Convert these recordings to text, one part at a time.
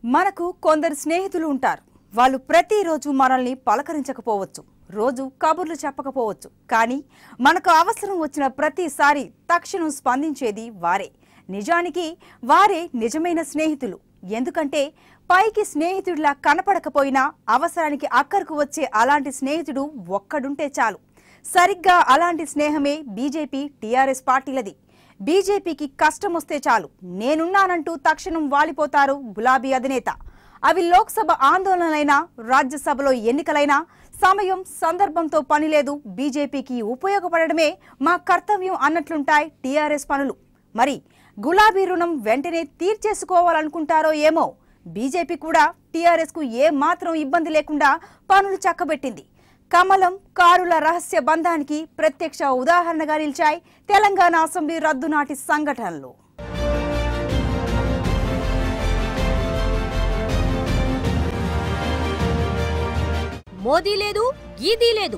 మనకు కొందరు స్నేహితులు ఉంటారు వాళ్ళు ప్రతిరోజు మనల్ని పలకరించకపోవచ్చు రోజు కబుర్లు చెప్పకపోవచ్చు కానీ మనకు అవసరం వచ్చిన ప్రతిసారి తక్షణం స్పందించేది వారే నిజానికి వారే నిజమైన స్నేహితులు ఎందుకంటే పైకి స్నేహితుడిలా కనపడకపోయినా అవసరానికి అక్కరకు వచ్చే అలాంటి స్నేహితుడు ఒక్కడుంటే చాలు సరిగ్గా అలాంటి స్నేహమే బీజేపీ టీఆర్ఎస్ పార్టీలది బీజేపీకి కష్టం వస్తే చాలు నేనున్నానంటూ తక్షణం వాలిపోతారు గులాబీ అధినేత అవి లోక్సభ ఆందోళనలైనా రాజ్యసభలో ఎన్నికలైనా సమయం సందర్భంతో పని లేదు బీజేపీకి ఉపయోగపడడమే మా కర్తవ్యం అన్నట్లుంటాయి టీఆర్ఎస్ పనులు మరి గులాబీ రుణం వెంటనే తీర్చేసుకోవాలనుకుంటారో ఏమో బీజేపీ కూడా టీఆర్ఎస్ కు ఏ మాత్రం ఇబ్బంది లేకుండా పనులు చక్కబెట్టింది కమలం కారుల రహస్య బంధానికి ప్రత్యక్ష ఉదాహరణగా నిలిచాయి తెలంగాణ అసెంబ్లీ రద్దు నాటి సంఘటనలు మోదీ లేదు గీదీ లేదు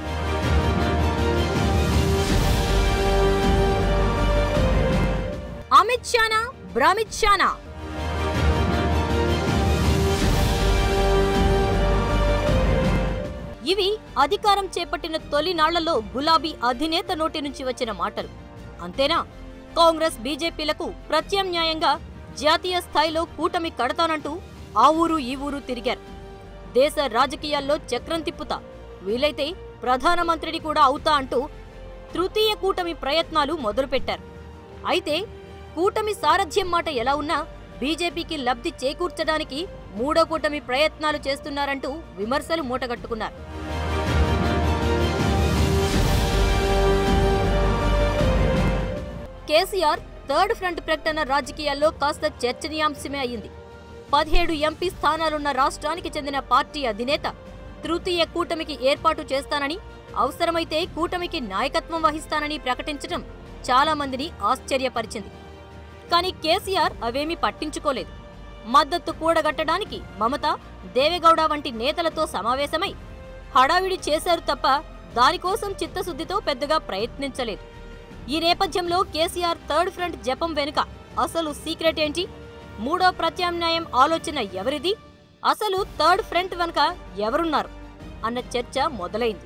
అమిత్ షానా బ్రామిత్ షానా ఇవి అధికారం చేపట్టిన తొలి నాళ్లలో గులాబీ అధినేత నోటి నుంచి వచ్చిన మాటలు అంతేనా కాంగ్రెస్ బీజేపీలకు ప్రత్యామ్నాయంగా జాతీయ స్థాయిలో కూటమి కడతానంటూ ఆ ఊరు ఈ ఊరు తిరిగారు దేశ రాజకీయాల్లో చక్రం తిప్పుతా వీలైతే ప్రధానమంత్రిని కూడా అవుతా అంటూ తృతీయ కూటమి ప్రయత్నాలు మొదలుపెట్టారు అయితే కూటమి సారథ్యం మాట ఎలా ఉన్నా బీజేపీకి లబ్ధి చేకూర్చడానికి మూడో కూటమి ప్రయత్నాలు చేస్తున్నారంటూ విమర్శలు మూటగట్టుకున్నారు కేసీఆర్ థర్డ్ ఫ్రంట్ ప్రకటన రాజకీయాల్లో కాస్త చర్చనీయాంశమే అయింది పదిహేడు ఎంపీ స్థానాలున్న రాష్ట్రానికి చెందిన పార్టీ అధినేత తృతీయ కూటమికి ఏర్పాటు చేస్తానని అవసరమైతే కూటమికి నాయకత్వం వహిస్తానని ప్రకటించడం చాలా మందిని ఆశ్చర్యపరిచింది కానీ కేసీఆర్ అవేమీ పట్టించుకోలేదు మద్దతు కూడగట్టడానికి మమత దేవేగౌడ వంటి నేతలతో సమావేశమై హడావిడి చేశారు తప్ప దానికోసం చిత్తశుద్ధితో పెద్దగా ప్రయత్నించలేదు ఈ నేపథ్యంలో కేసీఆర్ థర్డ్ ఫ్రంట్ జపం వెనుక అసలు సీక్రెట్ ఏంటి మూడో ప్రత్యామ్నాయం ఆలోచన ఎవరిది అసలు థర్డ్ ఫ్రంట్ వెనుక ఎవరున్నారు అన్న చర్చ మొదలైంది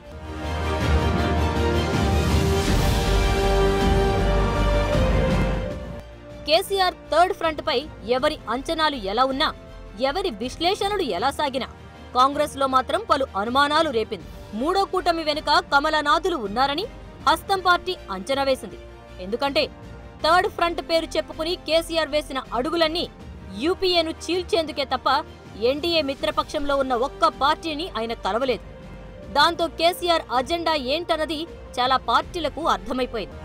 కేసీఆర్ థర్డ్ ఫ్రంట్ పై ఎవరి అంచనాలు ఎలా ఉన్నా ఎవరి విశ్లేషణలు ఎలా సాగినా కాంగ్రెస్ లో మాత్రం పలు అనుమానాలు రేపింది మూడో కూటమి వెనుక కమలనాథులు ఉన్నారని హస్తం పార్టీ అంచనా వేసింది ఎందుకంటే థర్డ్ ఫ్రంట్ పేరు చెప్పుకుని కేసీఆర్ వేసిన అడుగులన్నీ యూపీఏను చీల్చేందుకే తప్ప ఎన్డీఏ మిత్రపక్షంలో ఉన్న ఒక్క పార్టీని ఆయన కలవలేదు దాంతో కేసీఆర్ అజెండా ఏంటన్నది చాలా పార్టీలకు అర్థమైపోయింది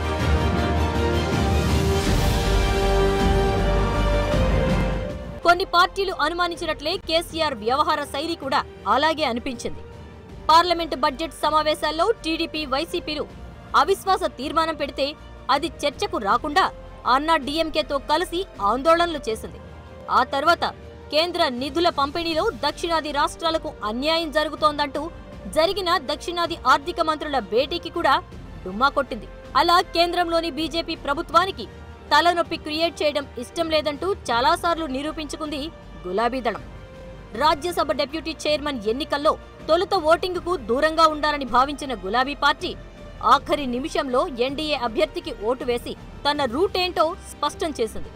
కొన్ని పార్టీలు అనుమానించినట్లే కేసీఆర్ వ్యవహార శైలి కూడా అలాగే అనిపించింది పార్లమెంటు బడ్జెట్ సమావేశాల్లో టీడీపీ వైసీపీలు అవిశ్వాస తీర్మానం పెడితే అది చర్చకు రాకుండా అన్నా డీఎంకేతో కలిసి ఆందోళనలు చేసింది ఆ తర్వాత కేంద్ర నిధుల పంపిణీలో దక్షిణాది రాష్ట్రాలకు అన్యాయం జరుగుతోందంటూ జరిగిన దక్షిణాది ఆర్థిక మంత్రుల భేటీకి కూడా డుమ్మా కొట్టింది అలా కేంద్రంలోని బీజేపీ ప్రభుత్వానికి తలనొప్పి క్రియేట్ చేయడం ఇష్టం లేదంటూ చాలాసార్లు నిరూపించుకుంది గులాబీ దళం రాజ్యసభ డిప్యూటీ చైర్మన్ ఎన్నికల్లో తొలుత ఓటింగుకు దూరంగా ఉండాలని భావించిన గులాబీ పార్టీ ఆఖరి నిమిషంలో ఎన్డీఏ అభ్యర్థికి ఓటు వేసి తన రూట్ ఏంటో స్పష్టం చేసింది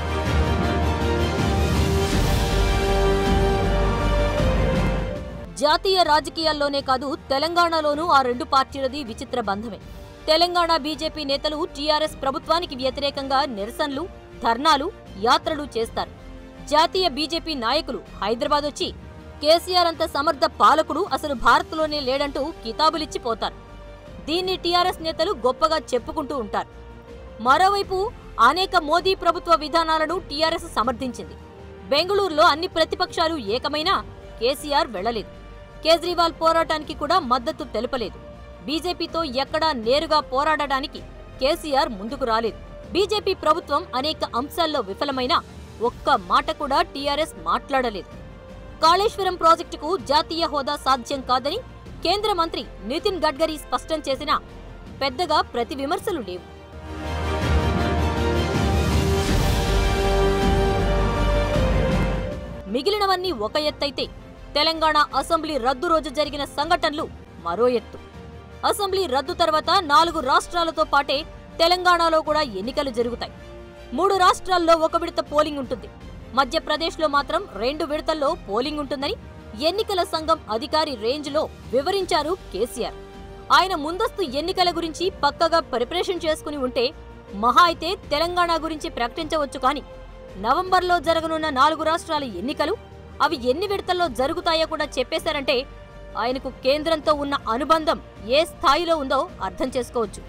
జాతీయ రాజకీయాల్లోనే కాదు తెలంగాణలోనూ ఆ రెండు పార్టీలది విచిత్ర బంధమే తెలంగాణ బీజేపీ నేతలు టీఆర్ఎస్ ప్రభుత్వానికి వ్యతిరేకంగా నిరసనలు ధర్నాలు యాత్రలు చేస్తారు జాతీయ బీజేపీ నాయకులు హైదరాబాద్ వచ్చి కేసీఆర్ అంత సమర్థ పాలకుడు అసలు భారత్లోనే లేడంటూ కితాబులిచ్చి పోతారు దీన్ని టీఆర్ఎస్ నేతలు గొప్పగా చెప్పుకుంటూ ఉంటారు మరోవైపు అనేక మోదీ ప్రభుత్వ విధానాలను టీఆర్ఎస్ సమర్థించింది బెంగళూరులో అన్ని ప్రతిపక్షాలు ఏకమైనా కేసీఆర్ వెళ్లలేదు కేజ్రీవాల్ పోరాటానికి కూడా మద్దతు తెలపలేదు బీజేపీతో ఎక్కడా నేరుగా పోరాడడానికి కేసీఆర్ ముందుకు రాలేదు బీజేపీ ప్రభుత్వం అనేక అంశాల్లో విఫలమైనా ఒక్క మాట కూడా టీఆర్ఎస్ మాట్లాడలేదు కాళేశ్వరం ప్రాజెక్టుకు జాతీయ హోదా సాధ్యం కాదని కేంద్ర మంత్రి నితిన్ గడ్కరీ స్పష్టం చేసినా పెద్దగా ప్రతి విమర్శలు లేవు ఉన్నవన్నీ ఒక ఎత్తైతే తెలంగాణ అసెంబ్లీ రద్దు రోజు జరిగిన సంఘటనలు మరో ఎత్తు అసెంబ్లీ రద్దు తర్వాత నాలుగు రాష్ట్రాలతో పాటే తెలంగాణలో కూడా ఎన్నికలు జరుగుతాయి మూడు రాష్ట్రాల్లో ఒక విడత పోలింగ్ ఉంటుంది మధ్యప్రదేశ్లో మాత్రం రెండు విడతల్లో పోలింగ్ ఉంటుందని ఎన్నికల సంఘం అధికారి రేంజ్లో వివరించారు కేసీఆర్ ఆయన ముందస్తు ఎన్నికల గురించి పక్కగా ప్రిపరేషన్ చేసుకుని ఉంటే మహా అయితే తెలంగాణ గురించి ప్రకటించవచ్చు కానీ నవంబర్లో జరగనున్న నాలుగు రాష్ట్రాల ఎన్నికలు అవి ఎన్ని విడతల్లో జరుగుతాయో కూడా చెప్పేశారంటే ఆయనకు కేంద్రంతో ఉన్న అనుబంధం ఏ స్థాయిలో ఉందో అర్థం చేసుకోవచ్చు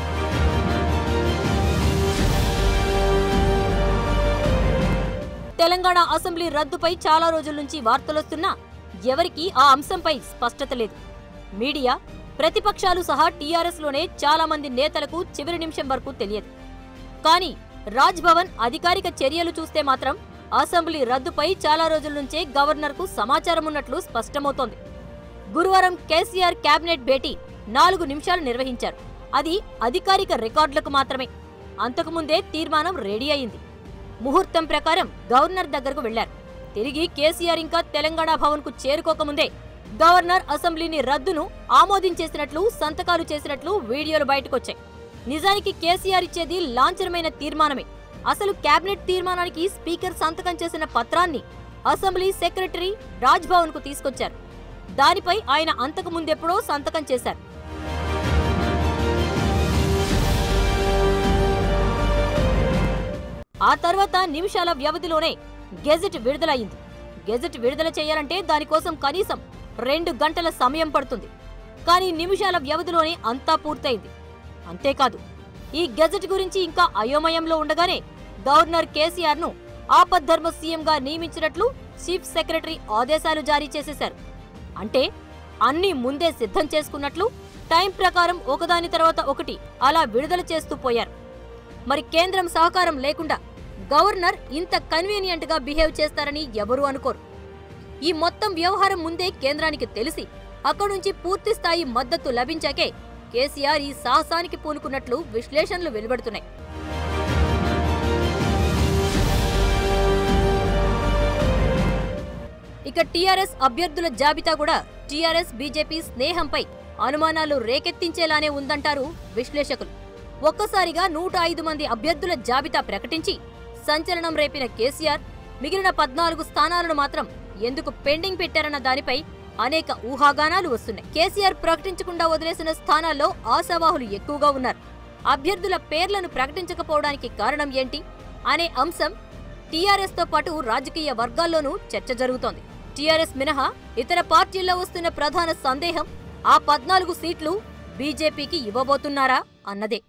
తెలంగాణ అసెంబ్లీ రద్దుపై చాలా రోజుల నుంచి వార్తలొస్తున్నా ఎవరికీ ఆ అంశంపై స్పష్టత లేదు మీడియా ప్రతిపక్షాలు సహా టీఆర్ఎస్ లోనే చాలా మంది నేతలకు చివరి నిమిషం వరకు తెలియదు కానీ రాజ్ భవన్ అధికారిక చర్యలు చూస్తే మాత్రం అసెంబ్లీ రద్దుపై చాలా రోజుల నుంచే గవర్నర్కు సమాచారం ఉన్నట్లు స్పష్టమవుతోంది గురువారం కేసీఆర్ కేబినెట్ భేటీ నాలుగు నిమిషాలు నిర్వహించారు అది అధికారిక రికార్డులకు మాత్రమే అంతకుముందే తీర్మానం రెడీ అయింది ముహూర్తం ప్రకారం గవర్నర్ దగ్గరకు వెళ్లారు తిరిగి కేసీఆర్ ఇంకా తెలంగాణ భవన్ కు చేరుకోకముందే గవర్నర్ అసెంబ్లీని రద్దును ఆమోదించేసినట్లు సంతకాలు చేసినట్లు వీడియోలు బయటకొచ్చాయి నిజానికి కేసీఆర్ ఇచ్చేది లాంఛనమైన తీర్మానమే అసలు కేబినెట్ తీర్మానానికి స్పీకర్ సంతకం చేసిన పత్రాన్ని అసెంబ్లీ సెక్రటరీ రాజ్ భవన్ కు తీసుకొచ్చారు దానిపై ఆయన అంతకు ముందెప్పుడో సంతకం చేశారు ఆ తర్వాత నిమిషాల వ్యవధిలోనే గెజెట్ విడుదలయ్యింది గెజెట్ విడుదల చేయాలంటే దానికోసం కనీసం రెండు గంటల సమయం పడుతుంది కానీ నిమిషాల వ్యవధిలోనే అంతా పూర్తయింది అంతేకాదు ఈ గెజెట్ గురించి ఇంకా అయోమయంలో ఉండగానే గవర్నర్ కేసీఆర్ ను ఆపద్ధర్మ సీఎంగా నియమించినట్లు చీఫ్ సెక్రటరీ ఆదేశాలు జారీ చేసేశారు అంటే అన్నీ ముందే సిద్ధం చేసుకున్నట్లు టైం ప్రకారం ఒకదాని తర్వాత ఒకటి అలా విడుదల చేస్తూ పోయారు మరి కేంద్రం సహకారం లేకుండా గవర్నర్ ఇంత కన్వీనియంట్ గా బిహేవ్ చేస్తారని ఎవరూ అనుకోరు ఈ మొత్తం వ్యవహారం ముందే కేంద్రానికి తెలిసి అక్కడి నుంచి పూర్తి స్థాయి మద్దతు లభించాకే కేసీఆర్ ఈ సాహసానికి పూనుకున్నట్లు విశ్లేషణలు వెలువడుతున్నాయి ఇక టీఆర్ఎస్ అభ్యర్థుల జాబితా కూడా టీఆర్ఎస్ బీజేపీ స్నేహంపై అనుమానాలు రేకెత్తించేలానే ఉందంటారు విశ్లేషకులు ఒక్కసారిగా నూట ఐదు మంది అభ్యర్థుల జాబితా ప్రకటించి సంచలనం రేపిన కేసీఆర్ మిగిలిన పద్నాలుగు స్థానాలను మాత్రం ఎందుకు పెండింగ్ పెట్టారన్న దానిపై అనేక ఊహాగానాలు వస్తున్నాయి కేసీఆర్ ప్రకటించకుండా వదిలేసిన స్థానాల్లో ఆశావాహులు ఎక్కువగా ఉన్నారు అభ్యర్థుల పేర్లను ప్రకటించకపోవడానికి కారణం ఏంటి అనే అంశం టీఆర్ఎస్ తో పాటు రాజకీయ వర్గాల్లోనూ చర్చ జరుగుతోంది టీఆర్ఎస్ మినహా ఇతర పార్టీల్లో వస్తున్న ప్రధాన సందేహం ఆ పద్నాలుగు సీట్లు బీజేపీకి ఇవ్వబోతున్నారా అన్నదే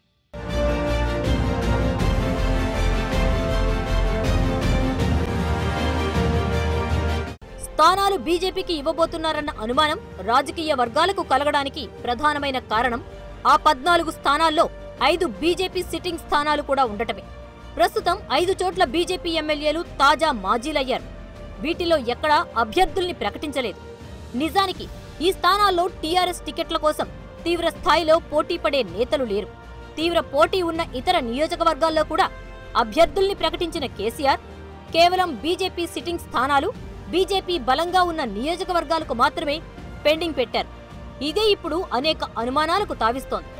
స్థానాలు బీజేపీకి ఇవ్వబోతున్నారన్న అనుమానం రాజకీయ వర్గాలకు కలగడానికి ప్రధానమైన కారణం ఆ పద్నాలుగు స్థానాల్లో ఐదు బీజేపీ సిట్టింగ్ స్థానాలు కూడా ఉండటమే ప్రస్తుతం ఐదు చోట్ల బీజేపీ ఎమ్మెల్యేలు తాజా మాజీలయ్యారు వీటిలో ఎక్కడా అభ్యర్థుల్ని ప్రకటించలేదు నిజానికి ఈ స్థానాల్లో టీఆర్ఎస్ టికెట్ల కోసం తీవ్ర స్థాయిలో పోటీ పడే నేతలు లేరు తీవ్ర పోటీ ఉన్న ఇతర నియోజకవర్గాల్లో కూడా అభ్యర్థుల్ని ప్రకటించిన కేసీఆర్ కేవలం బీజేపీ సిట్టింగ్ స్థానాలు బీజేపీ బలంగా ఉన్న నియోజకవర్గాలకు మాత్రమే పెండింగ్ పెట్టారు ఇదే ఇప్పుడు అనేక అనుమానాలకు తావిస్తోంది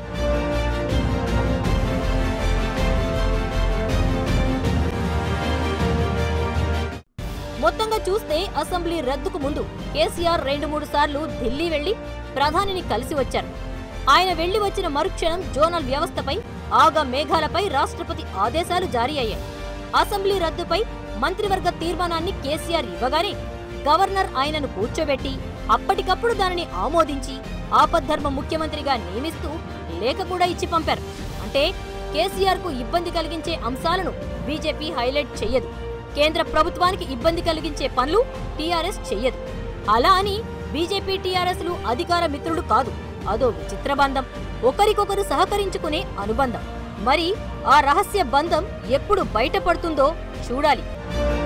మొత్తంగా చూస్తే అసెంబ్లీ రద్దుకు ముందు కేసీఆర్ రెండు మూడు సార్లు ఢిల్లీ వెళ్లి ప్రధానిని కలిసి వచ్చారు ఆయన వెళ్లి వచ్చిన మరుక్షణం జోనల్ వ్యవస్థపై ఆగ మేఘాలపై రాష్ట్రపతి ఆదేశాలు జారీ అయ్యాయి అసెంబ్లీ రద్దుపై మంత్రివర్గ తీర్మానాన్ని కేసీఆర్ ఇవ్వగానే గవర్నర్ ఆయనను కూర్చోబెట్టి అప్పటికప్పుడు దానిని ఆమోదించి ఆపద్ధర్మ ముఖ్యమంత్రిగా నియమిస్తూ లేఖ కూడా ఇచ్చి పంపారు అంటే కేసీఆర్ కు ఇబ్బంది కలిగించే అంశాలను బీజేపీ హైలైట్ చెయ్యదు కేంద్ర ప్రభుత్వానికి ఇబ్బంది కలిగించే పనులు టీఆర్ఎస్ చెయ్యదు అలా అని బీజేపీ టీఆర్ఎస్ లు అధికార మిత్రులు కాదు అదో విచిత్ర బంధం ఒకరికొకరు సహకరించుకునే అనుబంధం మరి ఆ రహస్య బంధం ఎప్పుడు బయటపడుతుందో చూడాలి